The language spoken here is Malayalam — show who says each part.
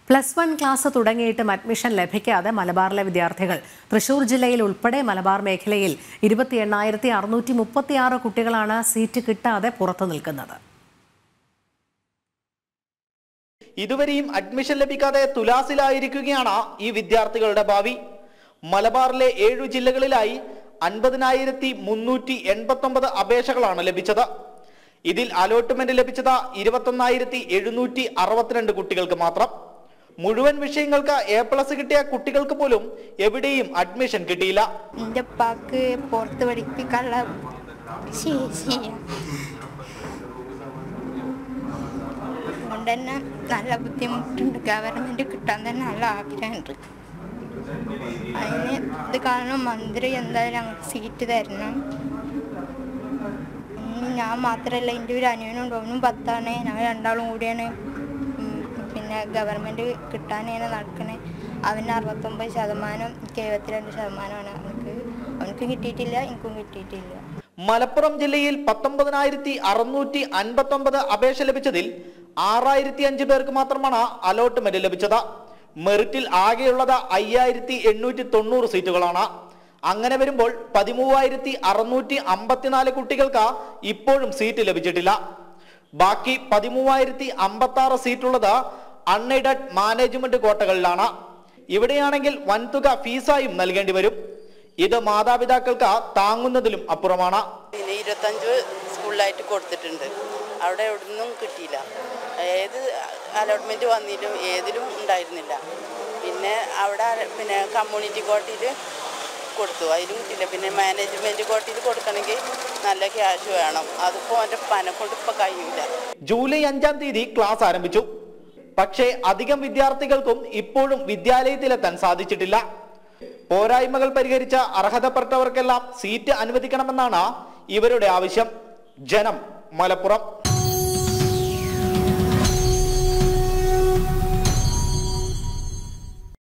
Speaker 1: പ്ലസ് വൺ ക്ലാസ് തുടങ്ങിയിട്ടും അഡ്മിഷൻ ലഭിക്കാതെ മലബാറിലെ വിദ്യാർത്ഥികൾ തൃശൂർ ജില്ലയിൽ ഉൾപ്പെടെ മലബാർ മേഖലയിൽ ഇരുപത്തി എണ്ണായിരത്തി അറുന്നൂറ്റി മുപ്പത്തിയാറ് കുട്ടികളാണ് സീറ്റ് കിട്ടാതെ പുറത്തു നിൽക്കുന്നത്
Speaker 2: ഇതുവരെയും അഡ്മിഷൻ ലഭിക്കാതെ തുലാസിലായിരിക്കുകയാണ് ഈ വിദ്യാർത്ഥികളുടെ ഭാവി മലബാറിലെ ഏഴു ജില്ലകളിലായി അൻപതിനായിരത്തി മുന്നൂറ്റി എൺപത്തി ഒമ്പത് അപേക്ഷകളാണ് ലഭിച്ചത് ഇതിൽ അലോട്ട്മെന്റ് ലഭിച്ചത് ഇരുപത്തൊന്നായിരത്തി എഴുന്നൂറ്റി അറുപത്തിരണ്ട് കുട്ടികൾക്ക് മാത്രം മുഴുവൻ വിഷയങ്ങൾക്ക് എ പ്ലസ് കിട്ടിയ കുട്ടികൾക്ക് പോലും എവിടെയും അഡ്മിഷൻ കിട്ടിയില്ല
Speaker 3: എൻ്റെ ഉപ്പാക്ക് പുറത്ത് പഠിപ്പിക്കാനുള്ള ശേഷിയില്ല അതുകൊണ്ട് തന്നെ നല്ല ബുദ്ധിമുട്ടുണ്ട് ഗവൺമെൻറ് കിട്ടാൻ തന്നെ നല്ല ആഗ്രഹമുണ്ട് അതിന് ഇത് കാരണം മന്ത്രി എന്തായാലും ഞങ്ങൾക്ക് സീറ്റ് തരണം ഇനി ഞാൻ മാത്രമല്ല എൻ്റെ ഒരു അനിയനുണ്ട് അവനും പത്താണ് ഞങ്ങൾ രണ്ടാളും കൂടിയാണ് ഉം, പിന്നെ ഗവൺമെൻറ് കിട്ടാനാണ് നടക്കണേ അവന് അറുപത്തൊമ്പത് ശതമാനം എനിക്ക് എഴുപത്തിരണ്ട് ശതമാനമാണ് അവനക്ക് അവനക്ക് കിട്ടിയിട്ടില്ല എനിക്കും കിട്ടിയിട്ടില്ല
Speaker 2: മലപ്പുറം ജില്ലയിൽ പത്തൊമ്പതിനായിരത്തി അറുന്നൂറ്റി അൻപത്തി ഒമ്പത് അപേക്ഷ ലഭിച്ചതിൽ ആറായിരത്തി അഞ്ച് പേർക്ക് മാത്രമാണ് അലോട്ട്മെന്റ് ലഭിച്ചത് മെറിറ്റിൽ ആകെയുള്ളത് അയ്യായിരത്തി എണ്ണൂറ്റി തൊണ്ണൂറ് സീറ്റുകളാണ് അങ്ങനെ വരുമ്പോൾ പതിമൂവായിരത്തി അറുന്നൂറ്റി അമ്പത്തിനാല് കുട്ടികൾക്ക് ഇപ്പോഴും സീറ്റ് ലഭിച്ചിട്ടില്ല ബാക്കി പതിമൂവായിരത്തി അമ്പത്തി ആറ് സീറ്റുള്ളത് അൺഎയ്ഡഡ് മാനേജ്മെന്റ് കോട്ടകളിലാണ് ഇവിടെയാണെങ്കിൽ വൻതുക ഫീസായും നൽകേണ്ടി വരും ഇത് മാതാപിതാക്കൾക്ക് താങ്ങുന്നതിലും അപ്പുറമാണ്
Speaker 4: പിന്നെ ഇരുപത്തഞ്ച് സ്കൂളിലായിട്ട് കൊടുത്തിട്ടുണ്ട് അവിടെ എവിടുന്നും കിട്ടിയില്ല ഏത് അലോട്ട്മെൻറ്റ് വന്നിട്ടും ഏതിലും ഉണ്ടായിരുന്നില്ല പിന്നെ അവിടെ പിന്നെ കമ്മ്യൂണിറ്റി കോട്ടയിൽ കൊടുത്തു അതിലും കിട്ടിയില്ല പിന്നെ മാനേജ്മെൻറ്റ് കോട്ടയിൽ കൊടുക്കണമെങ്കിൽ നല്ല ക്യാഷ് വേണം അതിപ്പോൾ എൻ്റെ പനെ കൊണ്ട് ഇപ്പോൾ കഴിയില്ല
Speaker 2: ജൂലൈ അഞ്ചാം തീയതി ക്ലാസ് ആരംഭിച്ചു പക്ഷേ അധികം വിദ്യാർത്ഥികൾക്കും ഇപ്പോഴും വിദ്യാലയത്തിലെത്താൻ സാധിച്ചിട്ടില്ല പോരായ്മകൾ പരിഹരിച്ച അർഹതപ്പെട്ടവർക്കെല്ലാം സീറ്റ് അനുവദിക്കണമെന്നാണ് ഇവരുടെ ആവശ്യം ജനം മലപ്പുറം